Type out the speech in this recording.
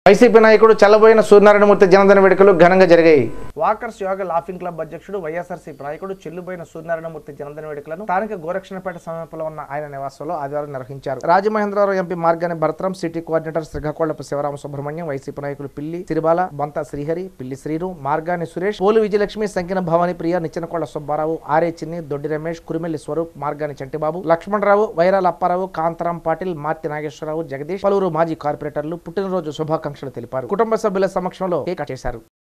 YCP నాయకుడు చల్లబోయిన సూర్యనారాయణమూర్తి జన్మదిన వేడుకలు ఘనంగా జరిగాయి వాకర్స్ యోగ లాఫింగ్ క్లబ్ అధ్యక్షుడు వైఎస్ఆర్సీపీ నాయకుడు చెల్లుబోయిన సూర్యనారాయణమూర్తి జన్మదిన వేడుకలను స్థానిక గోరక్షణపేట సమీపంలో ఉన్న ఆయన నివాసంలో ఆదివారం నిర్వహించారు రాజమహేంద్రవరం ఎంపీ మార్గాని భరతరం సిటీ కోఆర్డినేటర్ శ్రీకాకోళ్లపు శివరామ సుబ్రహ్మణ్యం వైసీపీ నాయకులు పిల్లి తిరుబాల బొంత శ్రీహరి పిల్లి శ్రీను మార్గాని సురేష్ పోలు విజయలక్ష్మి సంకిన భవాని ప్రియ నిచ్చెనకోళ్ల సుబ్బారావు ఆరే చిన్ని దొడ్డి రమేష్ కురిమెల్లి స్వరూప్ మార్గాని చంటిబాబు లక్ష్మణరావు వైరాల అప్పారావు కాంతరాం పాటిల్ మార్తి నాగేశ్వరరావు జగదీష్ పలువురు మాజీ కార్పొరేటర్లు పుట్టినరోజు శుభాకాంక్షలు తెలిపారు కుటుంబ సభ్యుల సమక్షంలో కేక్ కట్ చేశారు